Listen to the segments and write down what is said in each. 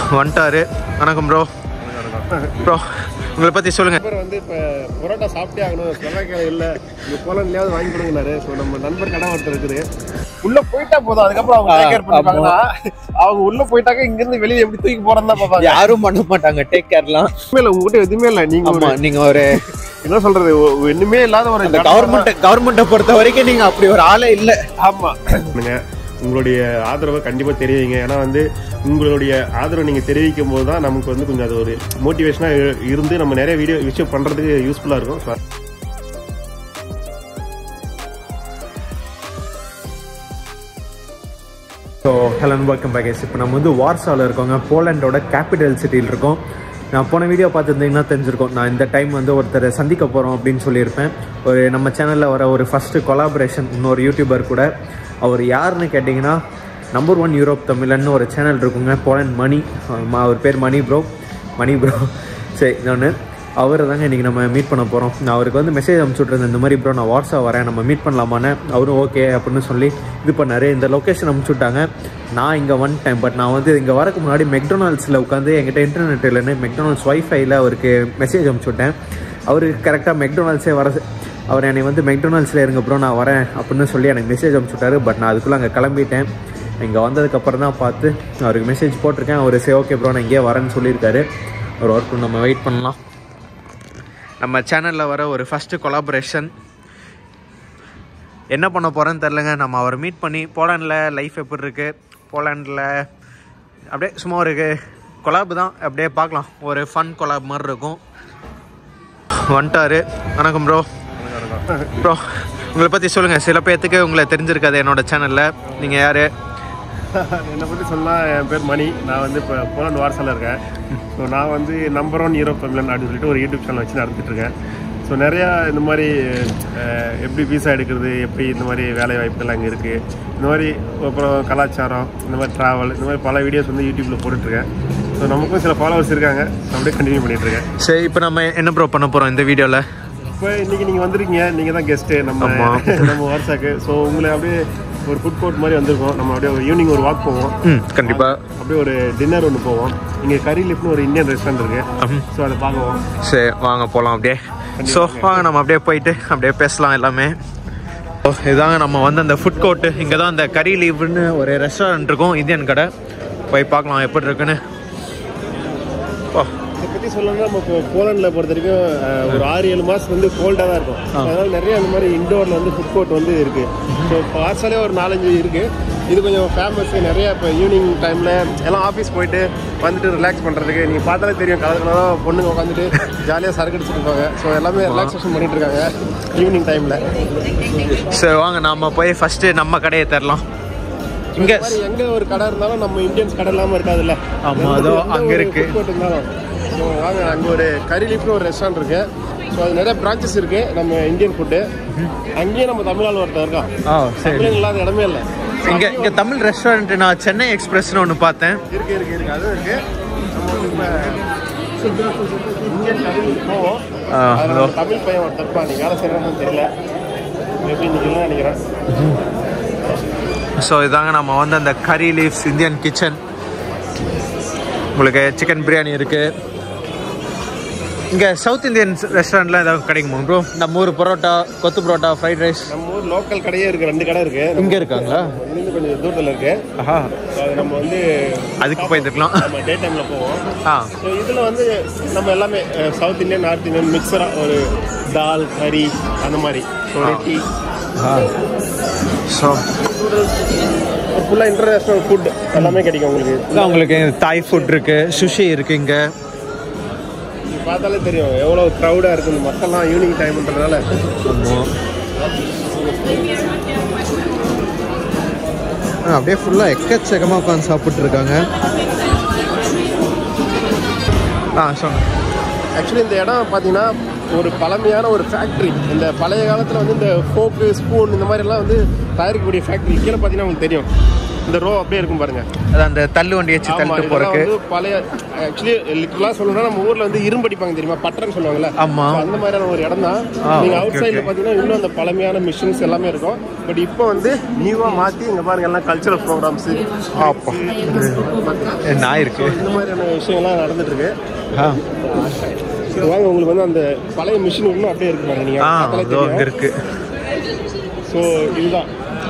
வந்துட்டாரு வணக்கம் bro bro உங்களை பற்றி சொல்லுங்கள் நண்பர் வந்து இப்போ பரோட்டா சாப்பிட்டே ஆகணும் ஸ்லோவாக்கியா இல்லை இங்கே போலண்ட்லயாவது வாங்கி கொடுங்கனாரு ஸோ நம்ம நண்பர் கடை ஒருத்தர் இருக்குது உள்ள போயிட்டா போதும் அதுக்கப்புறம் அவங்க take care பண்ணிப்பாங்கன்னா அவங்க உள்ள போயிட்டாக்க இங்க இருந்து வெளியே எப்படி தூக்கி போறதா பாப்பாங்க யாரும் பண்ண மாட்டாங்க டேக் கேர்லாம் எதுவுமே இல்லை உங்ககிட்ட எதுவுமே இல்லை நீங்க ஒரு ஆமாம் நீங்கள் ஒரு என்ன சொல்றது ஒ- ஒண்ணுமே இல்லாத ஒரு அந்த கடை கவர்மெண்ட் கவர்மெண்ட்டை பொறுத்த வரைக்கும் நீங்கள் அப்படி ஒரு ஆளே இல்லை ஆமா பண்ணுங்க உங்களுடைய ஆதரவை கண்டிப்பா தெரிவிங்க ஏன்னா வந்து உங்களுடைய ஆதரவை நீங்க தெரிவிக்கும் போது தான் நமக்கு வந்து கொஞ்சம் அது ஒரு மோட்டிவேஷனா இருந்து நம்ம நிறைய வீடியோ விஷயம் பண்றதுக்கு யூஸ்ஃபுல்லா இருக்கும் So, so hello welcome back இப்போ நம்ம வந்து வார்சாவில் இருக்கோங்க போலாண்டோட கேபிட்டல் சிட்டியில் இருக்கோம் நான் போன வீடியோ பார்த்துருந்தீங்கன்னா தெரிஞ்சிருக்கோம் நான் இந்த டைம் வந்து ஒருத்தரை சந்திக்க போகிறோம் அப்படின்னு சொல்லியிருப்பேன் ஒரு நம்ம சேனலில் வர ஒரு ஃபஸ்ட்டு கொலாபரேஷன் இன்னொரு யூடியூபர் கூட அவர் யாருன்னு கேட்டிங்கன்னா நம்பர் ஒன் யூரோப் தமிழன்னு ஒரு சேனல் இருக்குங்க போலண்ட் மணி ஆமா, அவர் பேர் மணி ப்ரோ மணி ப்ரோ சரி இன்னொன்று அவரை தாங்க இன்றைக்கி நம்ம மீட் பண்ண போகிறோம் நான் அவருக்கு வந்து மெசேஜ் அனுப்பிச்சு விட்ருந்தேன் இந்த மாதிரி ப்ரோ நான் வாட்ஸ்அப் வரேன் நம்ம மீட் பண்ணலாமான்னு அவரும் ஓகே அப்படின்னு சொல்லி இது பண்ணார் இந்த லொக்கேஷன் அனுப்பிச்சு விட்டாங்க நான் இங்கே வந்துட்டேன் பட் நான் வந்து இங்கே வரக்கு முன்னாடி மெக்டொனால்ட்ஸில் உட்காந்து என்கிட்ட இன்டர்நெட் இல்லைன்னு மெக்டொனால்ட்ஸ் ஒய்ஃபைல அவருக்கு மெசேஜ் அனுப்பிச்சு விட்டேன் அவருக்கு கரெக்டாக மெக்டொனால்ட்ஸே வர அவர் என்னை வந்து மெக்டொனால்ட்ஸில் இருங்க ப்ரோ நான் வரேன் அப்படின்னு சொல்லி எனக்கு மெசேஜ் அனுப்பிச்சு விட்டாரு பட் நான் அதுக்குள்ளே அங்கே கிளம்பிட்டேன் இங்கே வந்ததுக்கப்புறம் தான் பார்த்து அவருக்கு மெசேஜ் போட்டிருக்கேன் அவர் சரி ஓகே ப்ரோ நான் இங்கேயே வரேன்னு சொல்லியிருக்காரு ஒரு ஒர்க் நம்ம வெயிட் பண்ணலாம் நம்ம சேனலில் வர ஒரு ஃபஸ்ட்டு கொலாபரேஷன் என்ன பண்ண போகிறேன்னு தெரிலங்க நம்ம அவரை மீட் பண்ணி போலாண்டில் லைஃப் எப்படி இருக்குது போலாண்டில் அப்படியே சும்மா ஒரு கொலாப் தான் அப்படியே பார்க்கலாம் ஒரு ஃபன் கொலாப் மாதிரி இருக்கும் வந்துட்டாரு வணக்கம் ப்ரோ ப்ரோ உங்களை பற்றி சொல்லுங்கள் சில பேர்த்துக்கு உங்களை தெரிஞ்சிருக்காது என்னோட சேனலில் நீங்கள் யார் என்னை பற்றி சொன்னால் என் பேர் மணி நான் வந்து இப்போ போலண்ட் வார்சால இருக்கேன் ஸோ நான் வந்து நம்பர் ஒன் யூரோப் தமிழன் அப்படின்னு சொல்லிட்டு ஒரு யூடியூப் சேனல் வச்சு நடத்திட்டு இருக்கேன் ஸோ நிறையா இந்த மாதிரி அஹ், எப்படி விசா எடுக்கிறது எப்படி இந்த மாதிரி வேலை வாய்ப்புகள் அங்கே இருக்குது இந்த மாதிரி அப்புறம் கலாச்சாரம் இந்த மாதிரி ட்ராவல் இந்த மாதிரி பல வீடியோஸ் வந்து யூடியூப்பில் போட்டுட்ருக்கேன் ஸோ நமக்கும் சில ஃபாலோவர்ஸ் இருக்காங்க So, அப்படியே கண்டினியூ பண்ணிகிட்ருக்கேன் சரி இப்போ நம்ம என்ன ப்ரோ பண்ண போகிறோம் இந்த வீடியோவில் இப்போ இன்னைக்கு நீங்கள் வந்திருக்கீங்க நீங்கள் தான் கெஸ்ட்டு நம்ம ஆமா. நம்ம வாட்ஸ்அக்கு ஸோ உங்களை அப்படியே ஒரு ஃபுட் கோர்ட் மாதிரி வந்திருக்கோம் நம்ம அப்படியே ஒரு ஈவினிங் ஒரு வாக் போவோம் ம் கண்டிப்பாக அப்படியே ஒரு டின்னர் ஒன்று போவோம் இங்கே கறி லிப்னு ஒரு இந்தியன் ரெஸ்டாரண்ட் இருக்கு ம் ஸோ அதை பார்க்குவோம் சரி வாங்க போகலாம் அப்படியே ஸோ வாங்க நம்ம அப்படியே போயிட்டு அப்படியே பேசலாம் எல்லாமே ஓ இதாங்க நம்ம வந்து அந்த ஃபுட் கோர்ட்டு இங்கே தான் அந்த கறி லீவ்னு ஒரு ரெஸ்டாரண்ட் இருக்கும் இந்தியன் கடை போய் பார்க்கலாம் எப்படி இருக்குன்னு ஓ இதை பற்றி சொல்லணும்னா நம்ம இப்போ போலண்டில் பொறுத்த வரைக்கும் அஹ், ஒரு ஆறு ஏழு மாதம் வந்து கோல்டாக தான் இருக்கும் அதனால நிறைய அந்த மாதிரி இண்டோரில் வந்து ஃபுட் கோர்ட் வந்து இருக்கு ஸோ பார்சலே ஒரு நாலஞ்சு இருக்கு இது கொஞ்சம் ஃபேமஸ் நிறைய இப்போ ஈவினிங் டைமில் எல்லாம் ஆஃபீஸ் போயிட்டு வந்துட்டு ரிலாக்ஸ் பண்ணுறதுக்கு நீங்கள் பார்த்தாலே தெரியும் கலர் கலராக பொண்ணுங்க உட்காந்துட்டு ஜாலியாக சரக்கு அடிச்சிட்டு இருப்பாங்க ஸோ எல்லாமே ரிலாக்ஸேஷன் பண்ணிட்டு இருக்காங்க ஈவினிங் டைமில் சரி வாங்க நம்ம போய் ஃபஸ்ட்டு நம்ம கடையை தரலாம் இங்கே எங்க ஒரு கடை இருந்தாலும் நம்ம இந்தியன்ஸ் கடை இல்லாம இருக்காதுல்ல ஆமா, அதோ அங்க இருக்கு. ஃபுட் இருந்தாலும் ஸோ வாங்க அங்க ஒரு கறி லீஃப்னு ஒரு ரெஸ்டாரண்ட் இருக்கு ஸோ அது நிறைய பிரான்ச்சஸ் இருக்கு நம்ம இந்தியன் ஃபுட்டு அங்கேயும் நம்ம தமிழால் ஒருத்தர் இருக்கான் ஆ சரி தமிழ் இல்லாத இடமே இல்லை இங்கே இங்கே தமிழ் ரெஸ்டாரண்ட் நான் சென்னை எக்ஸ்பிரஸ்னு ஒன்று பார்த்தேன் இருக்கு இருக்கு இருக்கு அதுவும் இருக்கு நம்ம வந்து இப்போ இந்தியன் கறி leaf போவோம் ஆ, அதுல அதோ. ஒரு தமிழ் பையன் ஒருத்தர் இருப்பான் நீங்க வேலை செய்யறான்னு தெரியல எப்படி இன்னைக்கு நினைக்கிறேன் ஸோ இதாங்க நம்ம வந்து அந்த கறி லீவ்ஸ் இந்தியன் கிச்சன் உங்களுக்கு சிக்கன் பிரியாணி இருக்கு இங்கே சவுத் இந்தியன் ரெஸ்டாரண்ட்லாம் ஏதாவது கிடைக்குமா ப்ரோ நம்ம ஊர் பரோட்டா கொத்து பரோட்டா ஃப்ரைட் ரைஸ் நம்ம ஊர் லோக்கல் கடையே இருக்கு ரெண்டு கடை இருக்கு இங்கே இருக்காங்களா இங்கிருந்து கொஞ்சம் தூரத்தில் இருக்கு ஆஹா So, அது நம்ம வந்து அதுக்கு போயிருந்துக்கலாம் நம்ம டே டைமில் போவோம் ஆ ஸோ இதில் வந்து நம்ம எல்லாமே சவுத் இந்தியன் நார்த் இந்தியன் மிக்சராக ஒரு தால் கறி அந்த மாதிரி ஸோ ரொட்டி ஆ ஸோ ஃபுல்லாக இன்டர்நேஷ்னல் ஃபுட் எல்லாமே கிடைக்கும் உங்களுக்கு இதான் உங்களுக்கு தாய் ஃபுட் இருக்கு சுஷி இருக்கு இங்கே நீங்க பார்த்தாலே தெரியும் எவ்வளோ க்ரௌடாக இருக்குது இந்த மக்கள்லாம் ஈவினிங் டைம்ன்றதுனால அப்படியே ஃபுல்லாக எக்கச்சக்கமாக உட்காந்து சாப்பிட்டு இருக்காங்க ஆ சொல்லுங்க ஆக்சுவலி இந்த இடம் பார்த்தீங்கன்னா ஒரு பழமையான ஒரு ஃபேக்ட்ரி இந்த பழைய காலத்தில் வந்து இந்த ஃபோக்கு ஸ்பூன் இந்த மாதிரிலாம் வந்து தயாரிக்கக்கூடிய ஃபேக்ட்ரி கீழே பார்த்தீங்கன்னா உங்களுக்கு தெரியும் இந்த ரோ அப்படியே இருக்கும் பாருங்க அது அந்த தள்ளு வண்டி வச்சு ஆமா, தள்ளிட்டு இதெல்லாம் போறக்கு வந்து பழைய ஆக்சுவலி லிட்டரலாக சொல்லணும்னா நம்ம ஊர்ல வந்து இரும்பு அடிப்பாங்க தெரியுமா பட்டர்னு சொல்லுவாங்கல்ல ஆமா. So, அந்த மாதிரியான ஒரு இடம் தான் ஆ, நீங்க okay, அவுட் சைடில் okay. பார்த்தீங்கன்னா இன்னும் அந்த பழமையான மிஷின்ஸ் எல்லாமே இருக்கும் பட் இப்போ வந்து நியூவாக மாற்றி இங்கே பாருங்க எல்லாம் கல்ச்சரல் ப்ரோக்ராம்ஸ் ஆப்பா நான் இருக்கு இந்த மாதிரியான விஷயங்கள்லாம் நடந்துட்டு இருக்கு ஆ So, வாங்க உங்களுக்கு வந்து அந்த பழைய மிஷின் இன்னும் அப்படியே இருக்கு பாருங்க நீங்க ஆ பார்த்தாலே அதோ இங்க தெரியும் இருக்கு ஸோ இதுதான்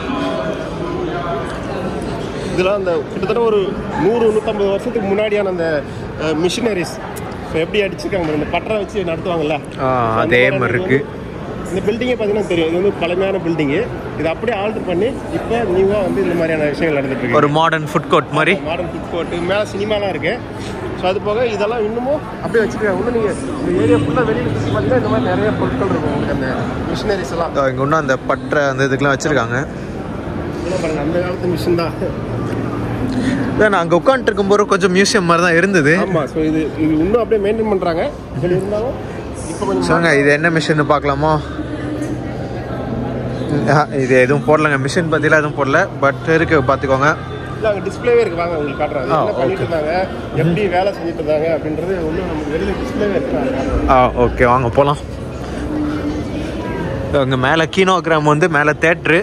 இதெல்லாம் அந்த கிட்டத்தட்ட ஒரு நூறு நூற்றம்பது வருஷத்துக்கு முன்னாடியான அந்த மிஷினரிஸ் இப்போ எப்படி அடிச்சிருக்காங்க பாருங்க, இந்த பட்டறை வச்சு நடத்துவாங்கல்ல ஆ So, அந்த அதே மாதிரியான மாதிரி இது இருக்கு வந்து- இந்த பில்டிங்கே பார்த்தீங்கன்னா தெரியும் இது வந்து பழமையான பில்டிங்கு இது அப்படியே ஆல்டர் பண்ணி இப்போ நியூவாக வந்து இந்த மாதிரியான விஷயங்கள் நடந்துட்டு இருக்கு ஒரு மாடர்ன் ஃபுட் கோர்ட் மாதிரி மாடர்ன் ஃபுட் கோர்ட்டு மேலே சினிமாலாம் இருக்கு ஸோ அது போக இதெல்லாம் இன்னமும் அப்படியே வச்சிருக்காங்க இன்னும் நீங்கள் இந்த ஏரியா ஃபுல்லாக வெளியில் சுற்றி பார்த்தீங்கன்னா இந்த மாதிரி நிறைய பொருட்கள் இருக்கும் உங்களுக்கு அந்த மிஷினரிஸ் எல்லாம் இதோ இங்க இன்னும் அந்த பற்ற அந்த இதுக்கெல்லாம் வச்சிருக்காங்க இதெல்லாம் பாருங்க அந்த காலத்து மிஷின் தான் இதான் நான் அங்கே உட்காந்துட்டு இருக்கும்போது கொஞ்சம் மியூசியம் மாதிரி தான் இருந்தது ஆமாம் ஸோ இது இது இன்னும் அப்படியே மெயின்டைன் பண்ணுறாங்க இதில் இருந்தாலும் இப்போ கொஞ்சம் சொல்லுங்க இது என்ன மிஷின் பார்க்கலாமா ஆ, இது எதுவும் போடலங்க மிஷின் பற்றிலாம் எதுவும் போடல பட் இருக்கு பார்த்துக்கோங்க இல்லை அங்கே டிஸ்பிளேவே இருக்கு வாங்க உங்களுக்கு காட்டுறாங்க ஆ, என்ன பண்ணிட்டு okay. இருந்தாங்க எப்படி வேலை செஞ்சுட்டு இருந்தாங்க அப்படின்றது ஒன்றும் நமக்கு வெளியில் டிஸ்பிளேவே இருக்கு நான் காட்டுறேன். ஆ ஓகே வாங்க போகலாம் இங்கே மேலே கீனோகிராம் வந்து மேலே தேட்ரு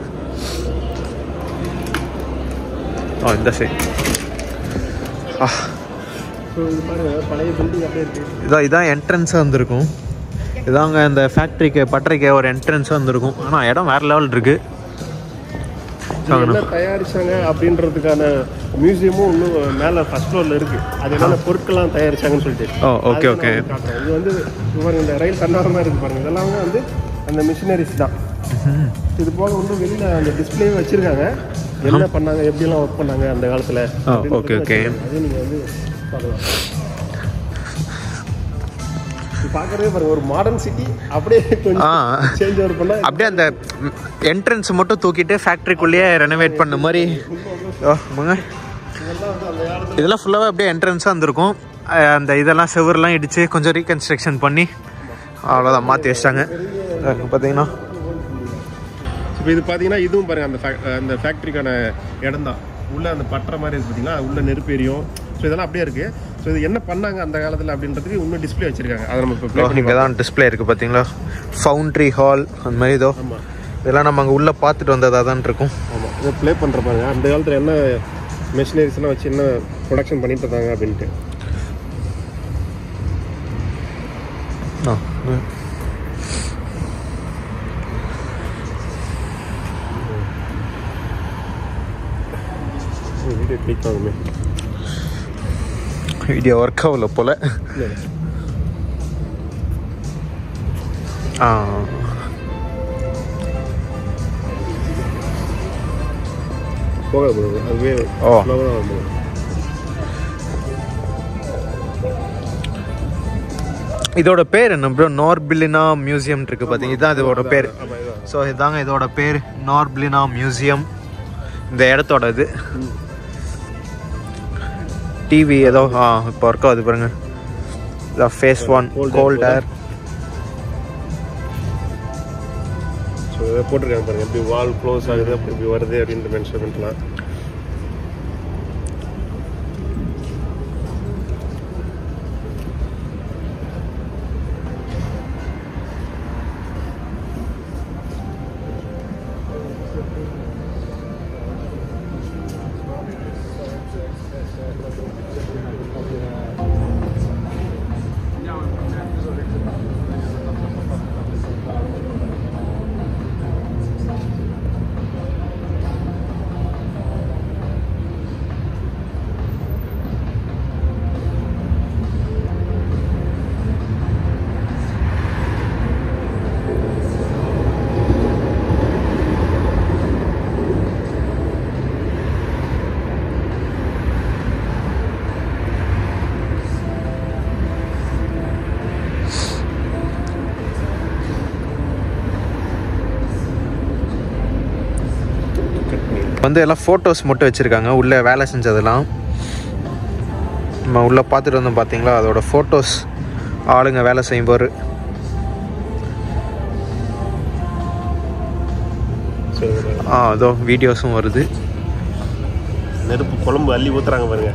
ஓ இந்த சைட் ஆ ஸோ இது பாருங்க பழைய பில்டிங் அப்படியே இருக்கு இதான் இதான் என்ட்ரன்ஸாக வந்திருக்கும் இதாங்க இந்த ஃபேக்ட்ரிக்கு பட்டறைக்கு ஒரு என்ட்ரன்ஸாக வந்திருக்கும் ஆனால் இடம் வேறு லெவல் இருக்கு இது என்ன தயாரிச்சாங்க அப்படின்றதுக்கான மியூசியமும் இன்னும் மேலே ஃபர்ஸ்ட் ஃப்ளோரில் இருக்கு அது என்னென்ன பொருட்கள்லாம் தயாரிச்சாங்கன்னு சொல்லிட்டு ஓ ஓகே அது ஓகே நான் உங்களுக்கு காட்டுறேன். இது வந்து இது பாருங்க இந்த ரயில் கண்ணாரமாக இருக்கு பாருங்க இதெல்லாம் வந்து அந்த மிஷினரிஸ் தான் இது போக வந்து வெளியில அந்த டிஸ்பிளே வச்சிருக்காங்க என்ன பண்ணாங்க எப்படிலாம் ஒர்க் பண்ணாங்க அந்த காலத்துல ஆ, அப்படின்றத okay, okay. வச்சிருக்காங்க. அது நீங்க வந்து பார்க்கலாம் இது பார்க்கறதே பாருங்க ஒரு மாடர்ன் சிட்டி அப்படியே ஆ. கொஞ்சம் சேஞ்ச் ஓவர் பண்ணா அப்படியே அந்த என்ட்ரன்ஸ் மட்டும் தூக்கிட்டு ஃபேக்ட்ரிக்குள்ளேயே ரெனோவேட் பண்ண மாதிரி ஓ ஆமாங்க இதெல்லாம் வந்து அந்த காலத்துல இதெல்லாம் ஃபுல்லாகவே அப்படியே என்ட்ரன்ஸாக இருந்திருக்கும் அஹ் அந்த இதெல்லாம் செவர்லாம் இடித்து கொஞ்சம் ரீகன்ஸ்ட்ரக்ஷன் பண்ணி அவ்வளோதான் மாற்றி வச்சிட்டாங்க பார்த்தீங்கன்னா இப்போ இது பார்த்தீங்கன்னா இதுவும் பாருங்க அந்த fac- அந்த ஃபேக்ட்ரிக்கான இடம் தான் உள்ள அந்த பற்ற மாதிரி இருக்கு பார்த்தீங்களா உள்ள நெருப்பு எரியும் ஸோ இதெல்லாம் அப்படியே இருக்கு ஸோ இது என்ன பண்ணாங்க அந்த காலத்தில் அப்படின்றதுக்கு இன்னும் டிஸ்ப்ளே வச்சிருக்காங்க அதை நம்ம இப்போ ப்ளே பண்ணி இங்கே தான் டிஸ்பிளே இருக்குது பார்த்தீங்களா ஃபவுண்ட்ரி ஹால் அந்த மாதிரி இதோ ஆமாம் இதெல்லாம் நம்ம அங்கே உள்ளே பார்த்துட்டு வந்ததாக தான் இருக்கும் ஆமாம் இதை ப்ளே பண்ணுற பாருங்க அந்த காலத்தில் என்ன மெஷினரிஸ்லாம் வச்சு என்ன ப்ரொடக்ஷன் பண்ணிட்டு இருந்தாங்க அப்படின்ட்டு ஆ வீடியோ கிளிக் ஆகுமே வீடியோ ஒர்க் ஆகல போல் இல்லை ஆ போகாது bro. அதுவே ஓ. ஸ்லோவாக வரும் இதோட பேர் என்ன ப்ரோ நார்பிலினா மியூசியம் இருக்கு பார்த்தீங்க இதுதான் இதோட பேர் ஆமாம் இதான் ஸோ இதாங்க இதோட பேர் நார்பிலினா மியூசியம் இந்த இடத்தோட இது டிவி ஏதோ ஆ இப்போ ஒர்க் ஆகுது பாருங்க இதான் phase one Cold air cold போதா? ஏர் ஸோ இதை போட்டிருக்காங்க பாருங்க எப்படி வால் க்ளோஸ் ஆகுது அப்படி இப்படி வருது அப்படின்ற மென்ஷன்மெண்ட்லாம் வந்து எல்லாம் ஃபோட்டோஸ் மட்டும் வச்சுருக்காங்க உள்ளே வேலை செஞ்சதெல்லாம் நம்ம உள்ளே பார்த்துட்டு வந்தோம் பார்த்தீங்களா அதோட ஃபோட்டோஸ் ஆளுங்க வேலை செய்யும்போது ஸோ ஆ அதோ வீடியோஸும் வருது நெருப்பு குழம்பு அள்ளி ஊத்துறாங்க பாருங்க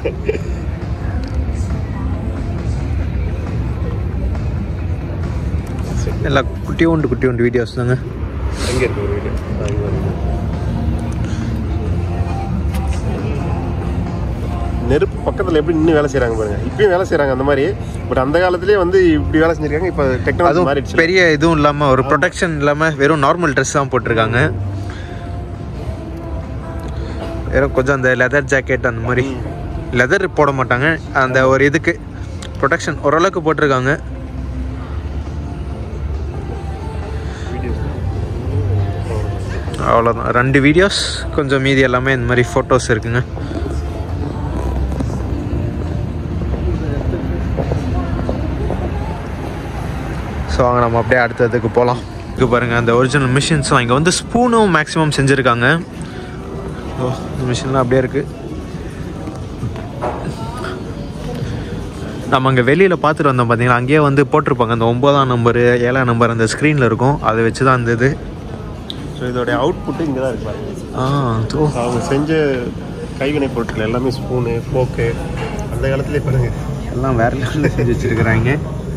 எல்லாம் குட்டி உண்டு குட்டி உண்டு வீடியோஸ் தாங்க எங்க இருக்கு ஒரு வீடியோ அங்க வருது. நெருப்பு பக்கத்துல எப்படி நின்று வேலை செய்றாங்க பாருங்க இப்பயும் வேலை செய்றாங்க அந்த மாதிரி பட் அந்த காலத்திலேயே வந்து இப்படி வேலை செஞ்சிருக்காங்க இப்போ டெக்னாலஜி அதுவும் மாறிடுச்சு பெரிய இதுவும் இல்லாமல் ஒரு ப்ரொடெக்ஷன் இல்லாமல் வெறும் நார்மல் ட்ரெஸ் தான் போட்டிருக்காங்க வெறும் கொஞ்சம் அந்த லெதர் ஜாக்கெட் அந்த மாதிரி லெதர் போட மாட்டாங்க அந்த ஒரு இதுக்கு ப்ரொடெக்ஷன் ஓரளவுக்கு போட்டிருக்காங்க அவ்வளோதான் ரெண்டு வீடியோஸ் கொஞ்சம் மீதி எல்லாமே இந்த மாதிரி ஃபோட்டோஸ் இருக்குங்க ஸோ வாங்க நம்ம அப்படியே அடுத்ததுக்கு போகலாம் இங்கே பாருங்கள் அந்த ஒரிஜினல் மிஷின்ஸ்லாம் இங்கே வந்து ஸ்பூனும் மேக்ஸிமம் செஞ்சுருக்காங்க ஓ இந்த மிஷின்லாம் அப்படியே இருக்குது நம்ம அங்கே வெளியில் பார்த்துட்டு வந்தோம் பார்த்தீங்களா அங்கேயே வந்து போட்டிருப்பாங்க அந்த ஒன்பதாம் நம்பரு ஏழாம் நம்பர் அந்த ஸ்க்ரீனில் இருக்கும் அதை வச்சு தான் அந்த இது ஸோ இதோடைய அவுட்புட் இங்கே தான் இருக்கு பாருங்க ஆ தோ அவங்க செஞ்ச கைவினை பொருட்கள் எல்லாமே ஸ்பூனு ஃபோக்கு அந்த காலத்திலே பாருங்க எல்லாம் வேற லெவலில் செஞ்சு வச்சுருக்குறாங்க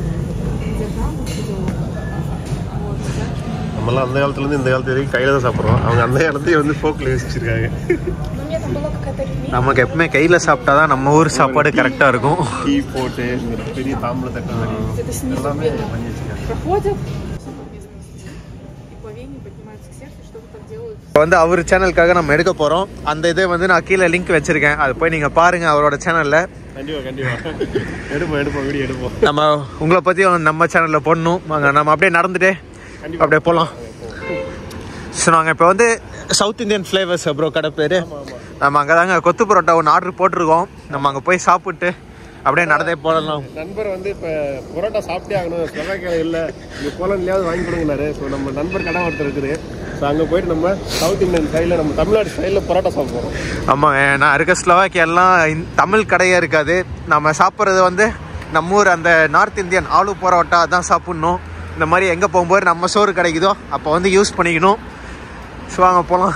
நம்மலாம் அந்த காலத்துலேருந்து இந்த காலத்து வரைக்கும் கையில் தான் சாப்பிட்றோம் அவங்க அந்த காலத்தையே வந்து ஃபோக்கில் யோசிச்சிருக்காங்க Но у меня там была какая-то ремень. நமக்கு எப்பவுமே கையில் சாப்பிட்டா தான் நம்ம ஊர் சாப்பாடு கரெக்டாக இருக்கும் டீ போட்டு இந்த பெரிய தாம்பளை தட்டு மாதிரி Это снизу எல்லாமே вверх பண்ணி வச்சிருக்காங்க проходят, и по вене поднимается к сердцу, что-то так делают. இப்போ வந்து அவர் சேனலுக்காக நம்ம எடுக்க போகிறோம் அந்த இதை வந்து நான் கீழே லிங்க் வச்சுருக்கேன் அது போய் நீங்கள் பாருங்கள் அவரோட சேனலில் கண்டிப்பா கண்டிப்பா எடுப்போம் எடுப்போம் வீடியோ எடுப்போம் நம்ம உங்களை பற்றி நம்ம சேனலில் போடணும் வாங்க நம்ம அப்படியே நடந்துட்டே கண்டிப்பா. அப்படியே போகலாம் ஸோ நாங்கள் இப்போ வந்து சவுத் இந்தியன் ஃப்ளேவர்ஸ் ப்ரோ கடை பேர் நம்ம அங்கே தாங்க கொத்து பரோட்டா ஒன்று ஆர்டர் போட்டிருக்கோம் நம்ம அங்கே போய் சாப்பிட்டு அப்படியே நடந்தே போடலாம் நண்பர் வந்து இப்போ பரோட்டா சாப்பிட்டே ஆகணும் ஸ்லோவாக்கியாவில் இல்லை இங்கே போலண்ட்லேயாவது வாங்கி கொடுங்கனாரு ஸோ நம்ம நண்பர் கடை ஒருத்தர் இருக்குது ஸோ அங்கே போயிட்டு நம்ம சவுத் இந்தியன் ஸ்டைலில் நம்ம தமிழ்நாடு ஸ்டைலில் பரோட்டா சாப்பிட போகிறோம் ஆமாங்க நான் இருக்க ஸ்லோவாக்கியெல்லாம் இந்த- தமிழ் கடையே இருக்காது நம்ம சாப்பிட்றது வந்து நம்ம ஊர் அந்த நார்த் இந்தியன் ஆலு பரோட்டா தான் சாப்பிட்ணும் இந்த மாதிரி எங்கே போகும்போது நம்ம சோறு கிடைக்குதோ அப்போ வந்து யூஸ் பண்ணிக்கணும் ஸோ வாங்க போகலாம்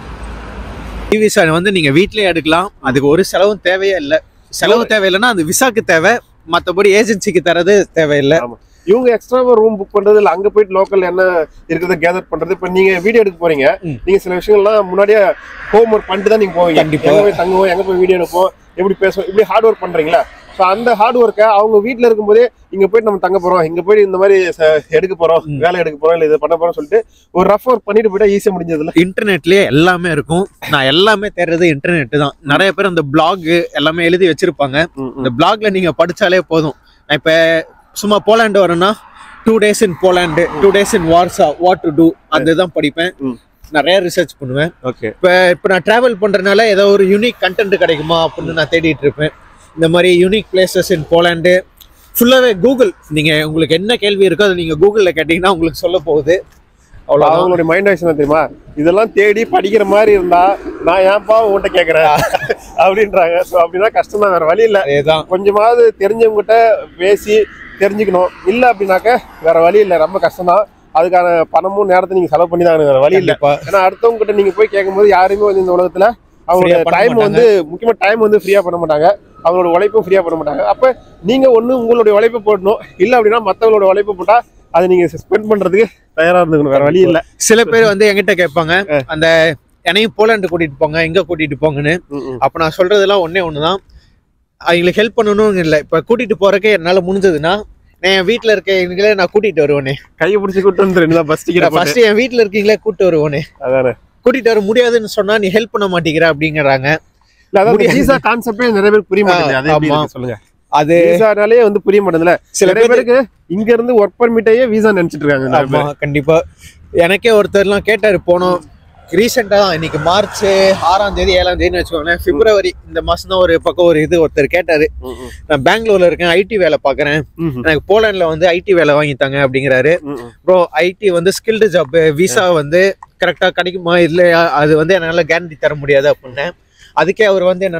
டிவி சார் வந்து நீங்கள் வீட்டிலே எடுக்கலாம் அதுக்கு ஒரு செலவும் தேவையே இல்லை செலவு தேவையில்லைன்னா அது விசாக்கு தேவை மற்றபடி ஏஜென்சிக்கு தரது தேவையில்லை ஆமாம் இவங்க எக்ஸ்ட்ராவாக ரூம் புக் பண்ணுறது இல்லை அங்கே போயிட்டு லோக்கல் என்ன இருக்கிறத கேதர் பண்ணுறது இப்போ நீங்கள் வீடியோ எடுக்க போறீங்க ம். நீங்கள் சில விஷயங்கள்லாம் முன்னாடியே ஹோம் ஒர்க் பண்ணிட்டு தான் நீங்கள் போவீங்க கண்டிப்பா. எங்கே போய் தங்குவோம் எங்கே போய் வீடியோ எடுப்போம் எப்படி பேசுவோம் இப்படி ஹார்ட் ஒர்க் பண்ணுறீங்களா ஸோ அந்த ஹார்ட் ஒர்க்கை அவங்க வீட்டில் இருக்கும்போதே இங்கே போயிட்டு நம்ம தங்க போகிறோம் இங்கே போயிட்டு இந்த மாதிரி ச- எடுக்க போகிறோம் வேலை எடுக்க போகிறோம் இல்லை இதை பண்ண போகிறோம் சொல்லிட்டு ஒரு ரஃப் ஒர்க் பண்ணிட்டு போயிட்டா ஈஸியாக முடிஞ்சதுல இன்டர்நெட்லயே எல்லாமே இருக்கும் நான் எல்லாமே தேடுறது இன்டர்நெட் தான் நிறைய பேர் அந்த பிளாக் எல்லாமே எழுதி வச்சிருப்பாங்க இந்த பிளாக்ல நீங்க படிச்சாலே போதும் நான் இப்ப சும்மா போலாண்டு வரேன்னா two days in Poland two days in Warsaw what to do அந்த தான் படிப்பேன் ம். நிறைய ரிசர்ச் பண்ணுவேன் ஓகே இப்போ இப்போ நான் ட்ராவல் பண்றதுனால ஏதோ ஒரு யூனிக் கண்டென்ட் கிடைக்குமா அப்படின்னு நான் தேடிட்டு இருப்பேன் இந்த மாதிரி யூனிக் பிளேசஸ் இன் போலாண்டு ஃபுல்லாகவே கூகுள் நீங்க உங்களுக்கு என்ன கேள்வி இருக்கோ அதை நீங்க கூகுளில் கேட்டிங்கன்னா உங்களுக்கு சொல்ல போகுது அவ்வளோ அவங்களுடைய மைண்ட் வாய்ஸ் என்ன தெரியுமா இதெல்லாம் தேடி படிக்கிற மாதிரி இருந்தா நான் ஏன்பா உன்கிட்ட கேட்குறேன் அப்படின்றாங்க ஸோ அப்படின்னா கஷ்டம் தான் வேற வழி இல்லை அதேதான் கொஞ்சமாவது தெரிஞ்சவங்ககிட்ட பேசி தெரிஞ்சுக்கணும் இல்லை அப்படின்னாக்க வேற வழி இல்லை ரொம்ப கஷ்டம் தான் அதுக்கான பணமும் நேரத்தை நீங்க செலவு பண்ணி தான் ஆகணும், வேற வழி இல்லை கண்டிப்பா ஏன்னா அடுத்தவங்க கிட்ட நீங்க போய் கேட்கும்போது யாருமே வந்து இந்த உலகத்துல அவங்களோட Free-ஆ பண்ண டைம் மாட்டாங்க. வந்து முக்கியமா டைம் வந்து ஃப்ரீயா பண்ண மாட்டாங்க அவங்களோட உழைப்பும் ஃப்ரீயா பண்ண மாட்டாங்க அப்ப நீங்க ஒண்ணு உங்களுடைய உழைப்பை போடணும் இல்ல அப்படின்னா மத்தவங்களோட உழைப்பை போட்டா அதை நீங்க ஸ்பெண்ட் பண்றதுக்கு தயாரா இருந்துக்கணும் வேற வழி இல்ல சில பேர் வந்து என்கிட்ட கேட்பாங்க அந்த என்னையும் போலாண்டு கூட்டிட்டு போங்க எங்க கூட்டிட்டு போங்கன்னு அப்ப நான் சொல்றதெல்லாம் ஒண்ணே ஒண்ணுதான் அவங்களுக்கு ஹெல்ப் பண்ணணும்னு இல்லை இப்ப கூட்டிட்டு போறதுக்கு என்னால முடிஞ்சதுன்னா நான் என் வீட்டுல இருக்கீங்களே நான் கூட்டிட்டு வருவேனே கையை பிடிச்சி கூட்டு வந்து பஸ் டிக்கெட் ஃபர்ஸ்ட் என் வீட்டுல இருக்கீங்களே கூட்டு வருவானே அதானே கூட்டிட்டு வர முடியாதுன்னு சொன்னா நீ ஹெல்ப் பண்ண மாட்டேங்கிற அப்படிங்கிறாங்க இல்ல அதாவது முடியாது. விசா கான்செப்டே நிறைய பேருக்கு புரிய மாட்டேங்குது அது எப்படி ஆமா. இருக்கு சொல்லுங்க அது விசானாலே வந்து புரிய மாட்டேங்குதுல சில நிறைய பேர் பேருக்கு இங்க இருந்து ஒர்க் பர்மிட்டையே விசா நினைச்சிட்டு இருக்காங்க நிறைய ஆமா பேர். கண்டிப்பா எனக்கே ஒருத்தர்லாம் கேட்டாரு போனோம் ரீசெண்டா தான் இன்னைக்கு மார்ச் ஆறாம் தேதி ஏழாம் தேதினு வச்சுக்கோங்களேன் பிப்ரவரி இந்த மாசம் தான் ஒரு பக்கம் ஒரு இது ஒருத்தர் கேட்டாரு ம், ம், நான் பெங்களூர்ல இருக்கேன் ஐடி வேலை பாக்குறேன் ம், ம், எனக்கு போலாண்ட்ல வந்து ஐடி வேலை வாங்கி தாங்க அப்படிங்கிறாரு ம், ம். ப்ரோ ஐடி வந்து ஸ்கில்டு ஜாப் விசா வந்து கரெக்டா கிடைக்குமா இல்லையா அது வந்து என்னால கேரண்டி தர முடியாது அப்படின்னேன் அதுக்கே அவர் வந்து என்னன்னா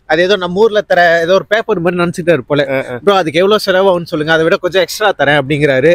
அது ஏதோ நம்ம ஊர்ல தர ஏதோ ஒரு பேப்பர் மாதிரி நினைச்சிட்டு இருப்போல ப்ரோ அதுக்கு எவ்வளவு செலவாகும்னு சொல்லுங்க அதை விட கொஞ்சம் எக்ஸ்ட்ரா தரேன் அப்படிங்கிறாரு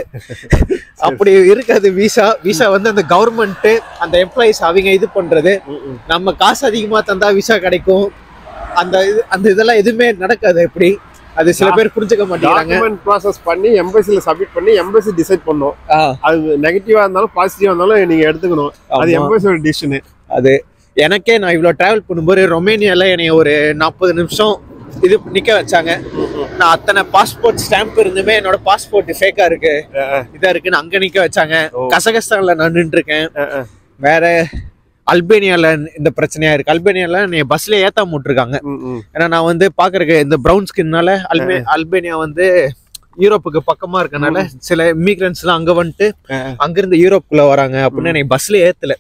அப்படி இருக்காது விசா விசா வந்து அந்த கவர்மெண்ட் அந்த எம்ப்ளாயிஸ் அவங்க இது பண்றது நம்ம காசு அதிகமா தந்தா விசா கிடைக்கும் அந்த இது அந்த இதெல்லாம் எதுவுமே நடக்காது எப்படி அது சில பேர் புரிஞ்சுக்க மாட்டேங்கிறாங்க டாக்குமெண்ட் ப்ராசஸ் பண்ணி எம்பசில சப்மிட் பண்ணி எம்பசி டிசைட் பண்ணும் ஆ, அது நெகட்டிவா இருந்தாலும் பாசிட்டிவா இருந்தாலும் நீங்க எடுத்துக்கணும் அது ஆமா. எம்பசியோட டிசிஷனு அது எனக்கே நான் இவ்வளோ டிராவல் பண்ணும்போது ரொமேனியால என்னை ஒரு நாற்பது நிமிஷம் இது நிக்க வச்சாங்க நான் அத்தனை பாஸ்போர்ட் ஸ்டாம்ப் இருந்துமே என்னோட பாஸ்போர்ட் ஃபேக்கா இருக்கு இதா இருக்குன்னு அங்க நிக்க வச்சாங்க ஓ. கசகஸ்தான்ல நான் நின்று இருக்கேன் வேற அல்பேனியால இந்த பிரச்சனையா இருக்கு அல்பேனியால நீ பஸ்ல ஏத்தாம விட்டுருக்காங்க ஏன்னா நான் வந்து பாக்குறதுக்கு இந்த ப்ரௌன் ஸ்கின்னால அல்பே அல்பேனியா வந்து யூரோப்புக்கு பக்கமா இருக்கனால சில இமிகிரன்ஸ் எல்லாம் அங்க வந்துட்டு அங்கிருந்து யூரோப்புக்குள்ள வராங்க அப்படின்னு என்னை பஸ்ல ஏத்தல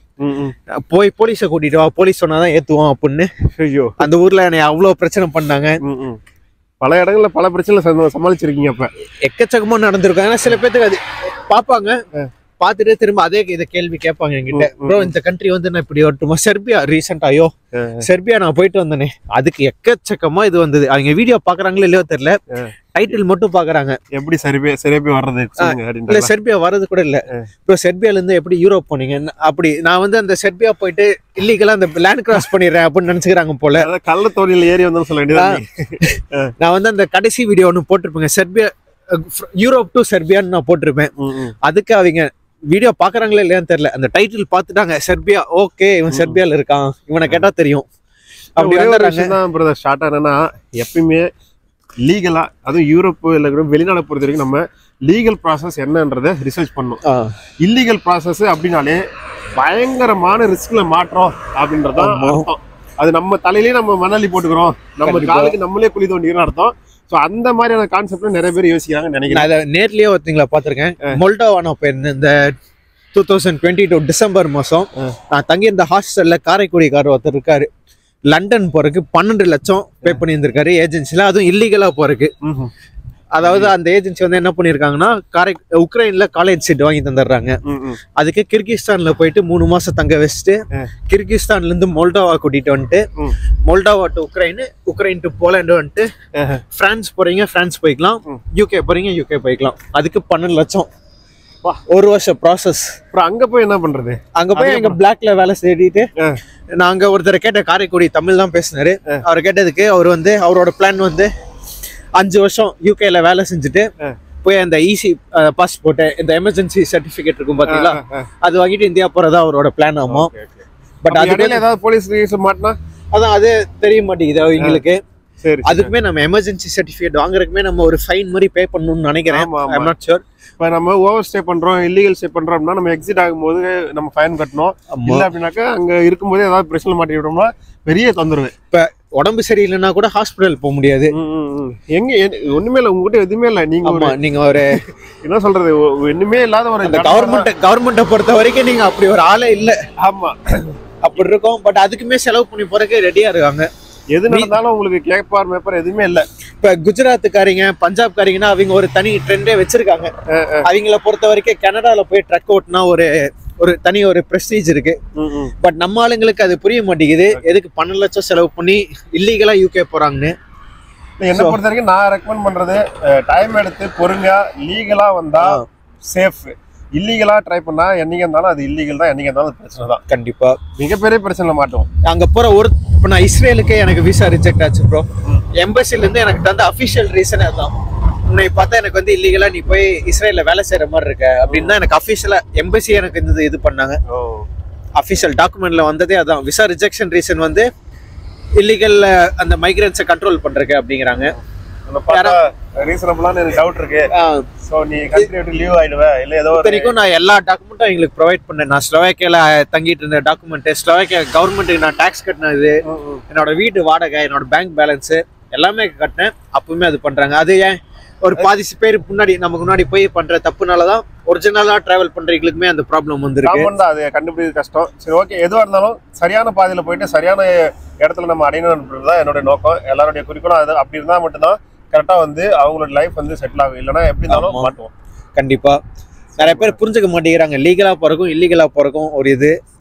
போய் போலீஸை கூட்டிட்டு வா போலீஸ் சொன்னாதான் ஏத்துவோம் அப்படின்னு ஐயோ அந்த ஊர்ல என்னை அவ்வளவு பிரச்சனை பண்ணாங்க ம், ம். பல இடங்கள்ல பல பிரச்சனை சம- சமாளிச்சிருக்கீங்க அப்ப எக்கச்சக்கமா நடந்திருக்கும் ஏன்னா சில பேத்துக்கு அது பாப்பாங்க பார்த்துட்டு திரும்ப அதே இதை கேள்வி கேட்பாங்க என்கிட்ட ம், ம், ப்ரோ இந்த கண்ட்ரி வந்து நான் இப்படி வரட்டுமா செர்பியா ரீசெண்டா ஐயோ செர்பியா நான் போயிட்டு வந்தேனே அதுக்கு எக்கச்சக்கமா இது வந்தது அவங்க வீடியோ பாக்குறாங்களோ இல்லையோ தெரியல டைட்டில் மட்டும் பாக்குறாங்க எப்படி சரிபே சரியா வர்றது சொல்லுங்க இல்ல அப்படின்ற செர்பியா வர்றது கூட இல்ல இப்போ செர்பியால இருந்து எப்படி யூரோப் போனீங்க என்ன- அப்படி நான் வந்து அந்த செர்பியா போயிட்டு இல்லீகலா அந்த லேண்ட் கிராஸ் பண்ணிடுறேன் அப்படின்னு நினைச்சுக்கிறாங்க போல அதாவது கள்ள தோணியில் ஏறி வந்தோம்னு சொல்ல வேண்டியது நான் வந்து அந்த கடைசி வீடியோ ஒன்று போட்டிருப்பேங்க செர்பியா அஹ், யூரோப் டு செர்பியான்னு நான் போட்டிருப்பேன் அதுக்கு அவங்க வீடியோ பாக்குறாங்களா இல்லையான்னு தெரியல அந்த டைட்டில் பார்த்துட்டாங்க செர்பியா ஓகே இவன் செர்பியால இருக்கான் இவனை கேட்டா தெரியும் அப்படி ஒரே ஒரு வந்துடுறாங்க விஷயம் தான் பிரதர் ஸ்டார்ட் என்னன்னா எப்பயுமே லீகலா அதுவும் யூரோப் இல்ல கூட வெளிநாடு பொறுத்த வரைக்கும் நம்ம லீகல் ப்ராசஸ் என்னன்றதை ரிசர்ச் பண்ணணும் ஆ, இல்லீகல் ப்ராசஸ் அப்படின்னாலே பயங்கரமான ரிஸ்க்ல மாற்றோம் அப்படின்றதான் ஆமா. அர்த்தம் அது நம்ம தலையிலேயே நம்ம மணாலி போட்டுக்கிறோம் நம்ம கண்டிப்பா. காலுக்கு நம்மளே குழி தோண்டிக்கிறோம் அர்த்தம் ஸோ அந்த மாதிரியான கான்செப்ட்ல நிறைய பேர் யோசிக்கிறாங்கன்னு நான் நினைக்கிறேன் அதை நேர்லயே ஒருத்தங்கள பார்த்திருக்கேன் மொல்டோவா நான் போயிருந்தேன் இந்த two thousand twenty two December மாசம் நான் தங்கியிருந்த ஹாஸ்டல்ல காரைக்குடிக்காரர் ஒருத்தர் இருக்காரு லண்டன் போறதுக்கு பன்னெண்டு லட்சம் பே பண்ணியிருந்திருக்காரு ஏஜென்சில அதுவும் இல்லீகலா போறதுக்கு ம்ஹும். அதாவது அந்த ஏஜென்சி வந்து என்ன பண்ணிருக்காங்கன்னா காரை உக்ரைன்ல காலேஜ் சீட் வாங்கி தந்துடுறாங்க ம், ம். அதுக்கு கிர்கிஸ்தான்ல போயிட்டு மூணு மாசம் தங்க வச்சுட்டு கிர்கிஸ்தான்ல இருந்து மோல்டோவா கூட்டிட்டு வந்துட்டு ம். Moldova to Ukraine Ukraine to Poland வந்துட்டு ஆஹா. பிரான்ஸ் போறீங்க பிரான்ஸ் போய்க்கலாம் ம். யூகே போறீங்க யூகே போய்க்கலாம் அதுக்கு பன்னெண்டு லட்சம் வா. ஒரு வருஷம் ப்ராசஸ் அப்புறம் அங்க போய் என்ன பண்றது அங்க போய் எங்க பிளாக்ல வேலை தேடிட்டு ஆ. நாங்க ஒருத்தரை கேட்ட காரைக்குடி தமிழ் தான் பேசினாரு அவர் கேட்டதுக்கு அவர் வந்து அவரோட பிளான் வந்து அஞ்சு வருஷம் யூகேல வேலை செஞ்சுட்டு போய் அந்த ஈசி பாஸ்போர்ட் இந்த எமர்ஜென்சி சர்டிபிகேட் இருக்கும் பாத்தீங்களா ஆ, ஆ. அது வாங்கிட்டு இந்தியா போறதா அவரோட பிளான் ஆமா Okay, okay. பட் அப்ப அது இடையில ஏதாவது போலீஸ் கேஸ் மாட்டினா அதான் அது தெரிய மாட்டேங்குது எங்களுக்கு சரி அதுக்குமே நம்ம எமர்ஜென்சி சர்டிபிகேட் வாங்குறதுக்குமே நம்ம ஒரு ஃபைன் மாதிரி பே பண்ணணும்னு நினைக்கிறேன் ஆமா, ஆமா. ஐம் நாட் ஷூர் இப்போ நம்ம ஓவர் ஸ்டே பண்றோம் இல்லீகல் ஸ்டே பண்றோம் அப்படின்னா நம்ம எக்ஸிட் ஆகும்போது நம்ம ஃபைன் கட்டணும் இல்ல அப்படின்னாக்கா அங்க இருக்கும்போது ஏதாவது பிரச்சனை மாட்டிக்கிட்டோம்னா பெரிய தொந்தரவு இப்ப உடம்பு சரியில்லைன்னா கூட ஹாஸ்பிடல் போக முடியாது ம், ம், ம். எங்க எ- ஒண்ணுமே இல்ல உங்ககிட்ட எதுவுமே இல்ல நீங்க ஒரு ஆமா நீங்க ஒரு என்ன சொல்றது ஒ- ஒண்ணுமே இல்லாத ஒரு அந்த ஜனதா- கவர்மெண்ட் கவர்மெண்ட்டை பொறுத்த வரைக்கும் நீங்க அப்படி ஒரு ஆளே இல்ல ஆமா அப்படி இருக்கும் பட் அதுக்குமே செலவு பண்ணி போறதுக்கு ரெடியா இருக்காங்க எது நடந்தாலும் உங்களுக்கு கேட்பார் மேப்பர் எதுவுமே இல்ல இப்ப குஜராத்துக்காரங்க பஞ்சாப்காரங்கன்னா அவங்க ஒரு தனி ட்ரெண்டே வச்சிருக்காங்க அவங்கள பொறுத்த வரைக்கும் கனடால போய் ட்ரக் ஓட்டுனா ஒரு ஒரு தனி ஒரு பிரஸ்டீஜ் இருக்கு ம், ம். பட் நம்ம ஆளுங்களுக்கு அது புரிய மாட்டேங்குது எதுக்கு பன்னெண்டு லட்சம் செலவு பண்ணி இல்லீகலா யூகே போறாங்கன்னு என்ன பொறுத்த வரைக்கும் நான் ரெக்கமெண்ட் பண்றது டைம் எடுத்து பொறுங்க லீகலா வந்தா சேஃப் இல்லீகலா ட்ரை பண்ணா என்னைக்கு இருந்தாலும் அது இல்லீகல் தான் என்னைக்கு இருந்தாலும் அது பிரச்சனை தான் கண்டிப்பா மிகப்பெரிய பிரச்சனை மாட்டோம் அங்க போற ஒரு இப்ப நான் இஸ்ரேலுக்கே எனக்கு விசா ரிஜெக்ட் ஆச்சு ப்ரோ எம்பசில இருந்து எனக்கு தந்த அபிஷியல் ரீசனே அதான் உன்னை பார்த்தா எனக்கு வந்து இல்லீகலா நீ போய் இஸ்ரேல்ல வேலை செய்யற மாதிரி இருக்க அப்படின்னு தான் எனக்கு அபிஷியலா எம்பசி எனக்கு இந்த இது பண்ணாங்க அபிஷியல் டாக்குமெண்ட்ல வந்ததே அதான் விசா ரிஜெக்ஷன் ரீசன் வந்து இல்லீகல் அந்த மைக்ரன்ஸை கண்ட்ரோல் பண்றதுக்கு அப்படிங்கிறாங்க உன்னை பார்த்தா ரீசனபிளான எனக்கு டவுட் இருக்கு ஆஹ் ஸோ நீ கண்ட்ரி விட்டு லீவ் ஆயிடுவ இல்ல ஏதோ ஒரு இத்தனைக்கும் நான் எல்லா டாக்குமெண்ட்டும் எங்களுக்கு ப்ரொவைட் பண்ணேன் நான் ஸ்லோவேக்கியால தங்கிட்டு இருந்த டாக்குமெண்ட் ஸ்லோவேக்கியா கவர்மெண்ட்டுக்கு நான் டாக்ஸ் கட்டினது என்னோட வீட்டு வாடகை என்னோட பேங்க் பேலன்ஸ் எல்லாமே கட்டினேன் அப்பவுமே அது பண்றாங்க அது ஏன் ஒரு பாதி பேர் முன்னாடி நமக்கு முன்னாடி போய் பண்ற தப்புனால தான் ஒரிஜினலா டிராவல் பண்றவங்களுக்குமே அந்த ப்ராப்ளம் வந்திருக்கு காமன் தான் அது கண்டுபிடிக்கிறது கஷ்டம் சரி ஓகே எதுவாக இருந்தாலும் சரியான பாதையில போயிட்டு சரியான இடத்துல நம்ம அடையணும்ன்றது தான் என்னோட நோக்கம் எல்லாருடைய குறிக்கோளும் அது அப்படி இருந்தால் மட்டும்தான் கரெக்டா வந்து அவங்களோட லைஃப் வந்து செட்டில் ஆகும் இல்லைன்னா எப்படி இருந்தாலும் ஆமா. மாட்டுவோம் கண்டிப்பா நிறைய பேர் புரிஞ்சுக்க மாட்டேங்கிறாங்க லீகலா போறக்கும் இல்லீகலா போறக்கும் ஒரு இது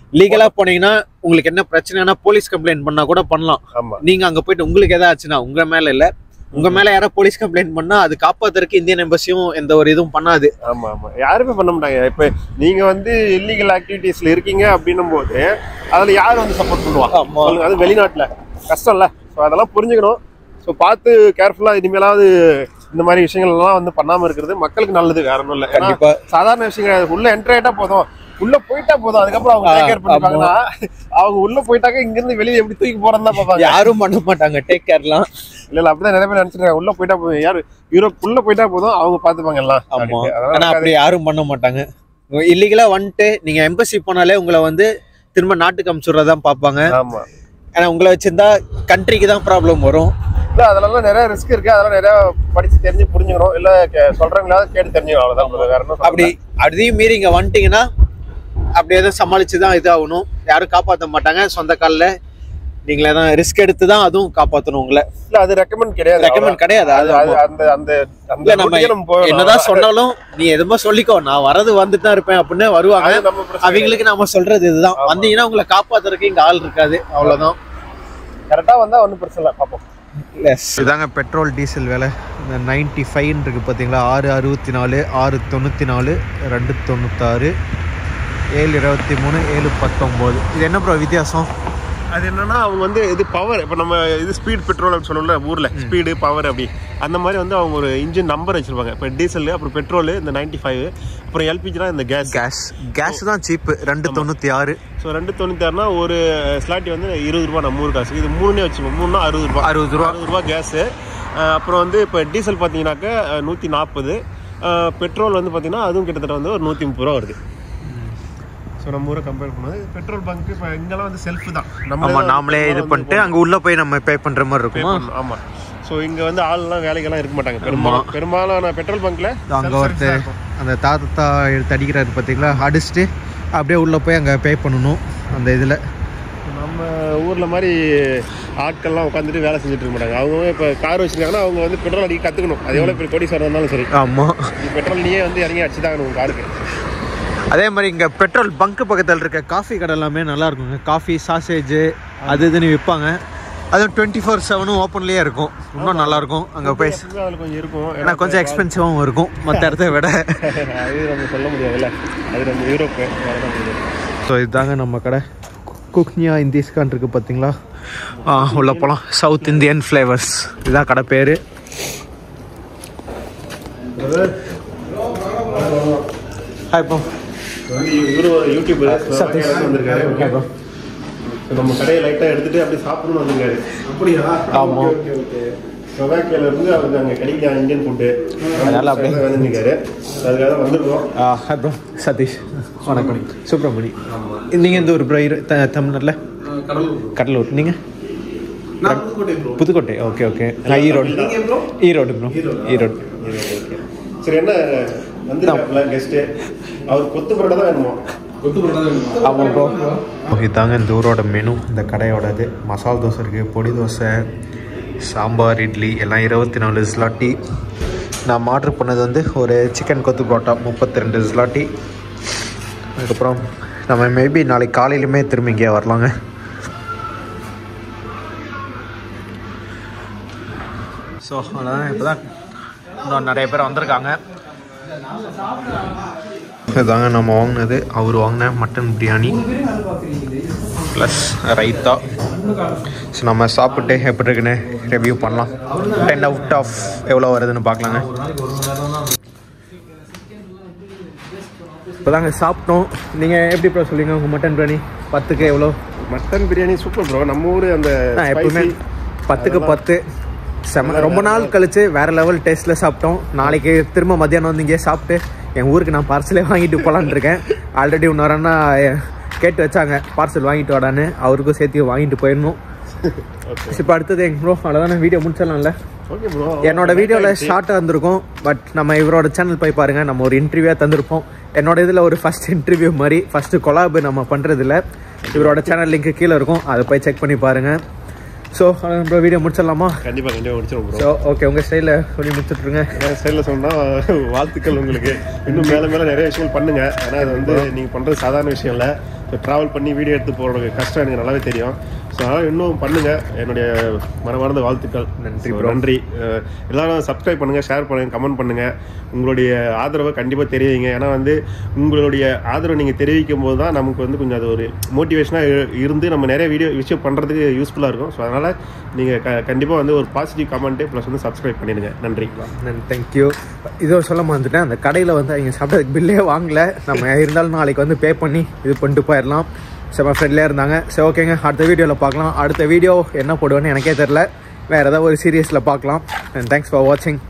லீகலா போனீங்கன்னா உங்களுக்கு என்ன பிரச்சனைனா போலீஸ் கம்ப்ளைண்ட் பண்ணா கூட பண்ணலாம் ஆமா நீங்க அங்க போயிட்டு உங்களுக்கு எதாவது ஆச்சுன்னா உங்க மேல இல்ல உங்க மேல யாரோ போலீஸ் கம்ப்ளைண்ட் பண்ணா அது காப்பாத்துறதுக்கு இந்தியன் எம்பசியும் எந்த ஒரு இதுவும் பண்ணாது ஆமா ஆமா யாருமே பண்ண மாட்டாங்க இப்ப நீங்க வந்து இல்லீகல் ஆக்டிவிட்டீஸ்ல இருக்கீங்க அப்படின்னும் போது அதுல யார் வந்து சப்போர்ட் பண்ணுவா ஆமா. சொல்லுங்க அது வெளிநாட்டுல கஷ்டம்ல ஸோ அதெல்லாம் புரிஞ்சுக்கணும் ஸோ பார்த்து கேர்ஃபுல்லா இனிமேலாவது இந்த மாதிரி விஷயங்கள் எல்லாம் வந்து பண்ணாம இருக்கிறது மக்களுக்கு நல்லது வேற ஒன்றும் இல்லை ஏன்னா கண்டிப்பா சாதாரண விஷயம் கிடையாது உள்ள என்டர் ஆயிட்டா போதும் உள்ள போயிட்டா போதும் அதுக்கப்புறம் அவங்க ஆ, டேக் கேர் பண்ணிப்பாங்கன்னா அவங்க உள்ள போயிட்டாக்க இங்க இருந்து வெளியே எப்படி தூக்கி போறதுன்னு தான் பார்ப்பாங்க யாரும் பண்ண மாட்டாங்க டேக் கேர்லாம் இல்ல இல்ல அப்படிதான் நிறைய பேர் நினைச்சிருக்காங்க உள்ள போயிட்டா போதும் யாரு யூரோப் உள்ள போயிட்டா போதும் அவங்க பாத்துப்பாங்க எல்லாம் ஆமா அப்படின்ட்டு. ஆனா அதனால அப்படி யாரும் பண்ண மாட்டாங்க இல்லீகலா வந்துட்டு நீங்க எம்பசி போனாலே உங்களை வந்து திரும்ப நாட்டுக்கு அமுச்சுடுறதான் பார்ப்பாங்க ஆமா ஏன்னா உங்களை வச்சிருந்தா கண்ட்ரிக்கு தான் ப்ராப்ளம் வரும் இல்ல அதெல்லாம் நிறைய ரிஸ்க் இருக்கு அதெல்லாம் நிறைய படிச்சு தெரிஞ்சு புரிஞ்சுக்கணும் இல்ல கே- சொல்றவங்களாவது கேட்டு தெரிஞ்சுக்கணும் அவ்வளவுதான் brother. வேற என்ன அப்படி அதையும் மீறி இங்க வந்துட்டீங்கன்னா அப்படி எதுவும் சமாளிச்சு தான் இதாகணும் யாரும் காப்பாற்ற மாட்டாங்க சொந்த காலில் நீங்களே தான் ரிஸ்க் எடுத்து தான் அதுவும் காப்பாற்றணும் உங்களை இல்ல அது ரெக்கமெண்ட் கிடையாது ரெக்கமெண்ட் கிடையாது அது அது அது அந்த அந்த அந்த இல்ல நம்ம route-க்கே நம்ம போகணும். என்னதான் சொன்னாலும் நீ எதுவுமே சொல்லிக்கோ நான் வரது வந்துட்டு தான் இருப்பேன் அப்படின்னு வருவாங்க அது நம்ம பிரச்சனை அவங்களுக்கு நாம சொல்றது இதுதான் வந்தீங்கன்னா உங்களை காப்பாத்துறதுக்கு இங்க ஆள் இருக்காது அவ்வளவுதான் கரெக்டா வந்தா ஒண்ணும் பிரச்சனை இல்லை பாப்போம் இதாங்க பெட்ரோல் டீசல் விலை இந்த நைன்டி ஃபைவ்னு இருக்கு பார்த்தீங்களா ஆறு அறுபத்தி நாலு ஆறு தொண்ணூற்றி நாலு ரெண்டு தொண்ணூத்தாறு ஏழு இருபத்தி மூணு ஏழு பத்தொம்போது இது என்ன ப்ரோ வித்தியாசம் அது என்னன்னா அவங்க வந்து இது பவர் இப்போ நம்ம இது ஸ்பீட் பெட்ரோல் அப்படின்னு சொல்லணும்ல ஊர்ல ஸ்பீடு பவர் அப்படி அந்த மாதிரி வந்து அவங்க ஒரு இன்ஜின் நம்பர் வச்சிருப்பாங்க இப்போ டீசல் அப்புறம் பெட்ரோல் இந்த நைன்டி ஃபைவ் அப்புறம் எல்பிஜினா இந்த கேஸ் கேஸ் கேஸ் தான் சீப்பு ரெண்டு தொண்ணூற்றி ஆறு ஸோ ரெண்டு தொண்ணூத்தாறுனா ஒரு ஸ்லாட்டி வந்து இருபது ரூபா நம்ம ஊர் காசு இது மூணுனே வச்சுக்கோங்க மூணுனா அறுபது ரூபா அறுபது ரூபா அறுபது ரூபா கேஸு அப்புறம் வந்து இப்போ டீசல் பார்த்தீங்கன்னாக்க நூற்றி நாற்பது பெட்ரோல் வந்து பார்த்தீங்கன்னா அதுவும் கிட்டத்தட்ட வந்து ஒரு நூற்றி முப்பது ரூபா வருது ஸோ நம்ம ஊரை கம்பேர் பண்ணும்போது பெட்ரோல் பங்க் இப்போ இங்கெல்லாம் வந்து செல்ஃப் தான் ஆமா நாமளே இது பண்ணிட்டு அங்க உள்ள போய் நம்ம பே பண்ற மாதிரி இருக்குமா ஆமாம் ஸோ இங்கே வந்து ஆள்லாம் வேலைக்கெல்லாம் இருக்க மாட்டாங்க பெரும்பாலும் பெரும்பாலான பெட்ரோல் பங்க்ல அங்க ஒருத்தர் அந்த தாத்தா எடுத்து அடிக்கிறாரு பாத்தீங்களா அடிச்சுட்டு அப்படியே உள்ள போய் அங்க பே பண்ணணும் அந்த இதுல நம்ம ஊரில் மாதிரி ஆட்கள்லாம் உட்காந்துட்டு வேலை செஞ்சுட்டு இருக்க மாட்டாங்க அவங்க இப்போ கார் வச்சிருக்காங்கன்னா அவங்க வந்து பெட்ரோல் அடிக்க கற்றுக்கணும் அது எவ்வளோ பெரிய கோடீஸ்வரர் இருந்தாலும் சரி ஆமா நீ பெட்ரோல் நீயே வந்து இறங்கி அடிச்சு தான் உங்கள் காருக்கு அதே மாதிரி இங்க பெட்ரோல் பங்க் பக்கத்துல இருக்க காஃபி கடை எல்லாமே நல்லா இருக்குங்க காஃபி சாசேஜ் அது இதுன்னு விற்பாங்க அதுவும் டுவெண்ட்டி ஃபோர் செவனும் ஓப்பன்லேயே இருக்கும் இன்னும் நல்லா இருக்கும் அங்கே போய் அதில் கொஞ்சம் இருக்கும் ஏன்னா கொஞ்சம் எக்ஸ்பென்சிவாகவும் இருக்கும் மற்ற இடத்த விட அது நம்ம சொல்ல முடியாதுல்ல அது நம்ம யூரோப்பு வரதான் முடியாது ஸோ இதுதாங்க நம்ம கடை குக்னியா இந்திஸ்கான் இருக்கு பார்த்தீங்களா ஆ உள்ள போகலாம் சவுத் இந்தியன் ஃப்ளேவர்ஸ் இதுதான் கடை பேர் ஹாய் ப்ரோ வந்து இவரு யூடியூப் வந்திருக்காரு ஓகே நம்ம கடையை லைட்டாக எடுத்துட்டு அப்படியே சாப்பிடணும்னு வந்திருக்காரு அப்படியா ஆமா. ஓகே ஓகே சொவாக்கியில் இருந்து அவருக்கு அங்கே கிடைக்கல இந்தியன் ஃபுட்டு அதனால அப்படியே- வந்துருக்காரு அதுக்காக தான் வந்திருக்கோம் ஹாய் ப்ரோ சதீஷ் வணக்கம் சுப்பிரமணி நீங்கள் எந்த ஒரு ப்ரோ தமிழ்நாட்டில் கடலூர் நீங்கள் புதுக்கோட்டை ஓகே ஓகே நான் ஈரோடு ஈரோடு ப்ரோ ஈரோடு சரி என்ன வந்திருக்காருல கெஸ்ட்டு அவர் கொத்து பரோட்டா தான் வேணுமா ஆமாம் ப்ரோ இதாங்க இந்த ஊரோட மெனு இந்த கடையோட இது மசால் தோசை இருக்குது பொடி தோசை சாம்பார் இட்லி எல்லாம் இருபத்தி நாலு ஸ்லாட்டி நான் ஆர்டர் பண்ணது வந்து ஒரு சிக்கன் கொத்து பரோட்டா முப்பத்தி ரெண்டு ஸ்லாட்டி அதுக்கப்புறம் நம்ம மேபி நாளைக்கு காலையிலுமே திரும்பி இங்கே வரலாங்க ஸோ அதான் இப்போ தான் இன்னும் நிறைய பேர் வந்திருக்காங்க இதாங்க நம்ம வாங்கினது அவர் வாங்கின mutton biryani plus raita so நம்ம சாப்பிட்டு எப்படி இருக்குன்னு ரிவ்யூ பண்ணலாம் டென் அவுட் ஆஃப் எவ்வளோ வருதுன்னு பார்க்கலாங்க இப்போ தாங்க சாப்பிட்டோம் நீங்கள் எப்படி ப்ரோ சொல்லுங்க உங்கள் மட்டன் பிரியாணி பத்துக்கு எவ்வளோ மட்டன் பிரியாணி சூப்பர் ப்ரோ நம்ம ஊர் அந்த நான் எப்பவுமே spicy- பத்துக்கு பத்து செம ரொம்ப நாள் கழிச்சு வேற லெவல் டேஸ்ட்டில் சாப்பிட்டோம் நாளைக்கு திரும்ப மத்தியானம் வந்து இங்கே சாப்பிட்டு என் ஊருக்கு நான் பார்சலே வாங்கிட்டு போகலான்னு இருக்கேன் ஆல்ரெடி இன்னொரு அண்ணா எ- கேட்டு வச்சாங்க பார்சல் வாங்கிட்டு வாடான்னு அவருக்கும் சேர்த்து வாங்கிட்டு போயிடணும் இப்போ அடுத்தது எங்க ப்ரோ அவ்வளோதானே வீடியோ முடிச்சிடலாம்ல ஓகே ப்ரோ என்னோட வீடியோவில் ஷார்ட்டாக இருந்திருக்கும் பட் நம்ம இவரோட சேனல் போய் பாருங்க நம்ம ஒரு இன்டர்வியூவாக தந்திருப்போம் என்னோட இதில் ஒரு ஃபர்ஸ்ட் இன்டர்வியூ மாதிரி ஃபர்ஸ்ட் கொலாபு நம்ம பண்ணுறதில்ல இவரோட சேனல் லிங்க் கீழே இருக்கும் அதை போய் செக் பண்ணி பாருங்க ஸோ ப்ரோ வீடியோ முடிச்சிடலாமா கண்டிப்பாக கண்டிப்பாக முடிச்சிடும் ப்ரோ ஸோ ஓகே உங்கள் ஸ்டைலில் சொல்லி முடிச்சுட்ருங்க என் ஸ்டைலில் சொன்னால் வாழ்த்துக்கள் உங்களுக்கு இன்னும் மேலே மேலே நிறைய விஷயங்கள் பண்ணுங்க ஏன்னா அது வந்து நீங்கள் பண்ணுறது சாதாரண விஷயம் இல்லை ட்ராவல் பண்ணி வீடியோ எடுத்து போகிற கஷ்டம் எனக்கு நல்லாவே தெரியும் ஸோ அதனால் இன்னும் பண்ணுங்கள் என்னுடைய மனமார்ந்த வாழ்த்துக்கள் நன்றி So, bro. நன்றி அஹ் எல்லாரும் சப்ஸ்கிரைப் பண்ணுங்கள் ஷேர் பண்ணுங்கள் கமெண்ட் பண்ணுங்கள் உங்களுடைய ஆதரவை கண்டிப்பாக தெரிவிங்க ஏன்னா வந்து உங்களுடைய ஆதரவை நீங்கள் தெரிவிக்கும் போது தான் நமக்கு வந்து கொஞ்சம் அது ஒரு மோட்டிவேஷனாக இருந்து நம்ம நிறைய வீடியோ விஷயம் பண்ணுறதுக்கு யூஸ்ஃபுல்லாக இருக்கும் ஸோ அதனால் நீங்கள் க கண்டிப்பாக வந்து ஒரு பாசிட்டிவ் கமெண்ட்டு ப்ளஸ் வந்து சப்ஸ்கிரைப் பண்ணிடுங்க நன்றி தேங்க்யூ இதோ சொல்ல மறந்துட்டேன் அந்த கடையில் வந்து அவங்க சாப்பிட்டதுக்கு பில்லே வாங்கல நம்ம இருந்தாலும் நாளைக்கு வந்து பே பண்ணி இது பண்ணிட்டு போயிடலாம் செம்ம ஃப்ரெண்ட்லியாக இருந்தாங்க சரி ஓகேங்க அடுத்த வீடியோவில் பார்க்கலாம் அடுத்த வீடியோ என்ன போடுவேன்னு எனக்கே தெரில வேறு ஏதாவது ஒரு சீரியஸில் பார்க்கலாம் அண்ட் தேங்க்ஸ் ஃபார் வாட்சிங்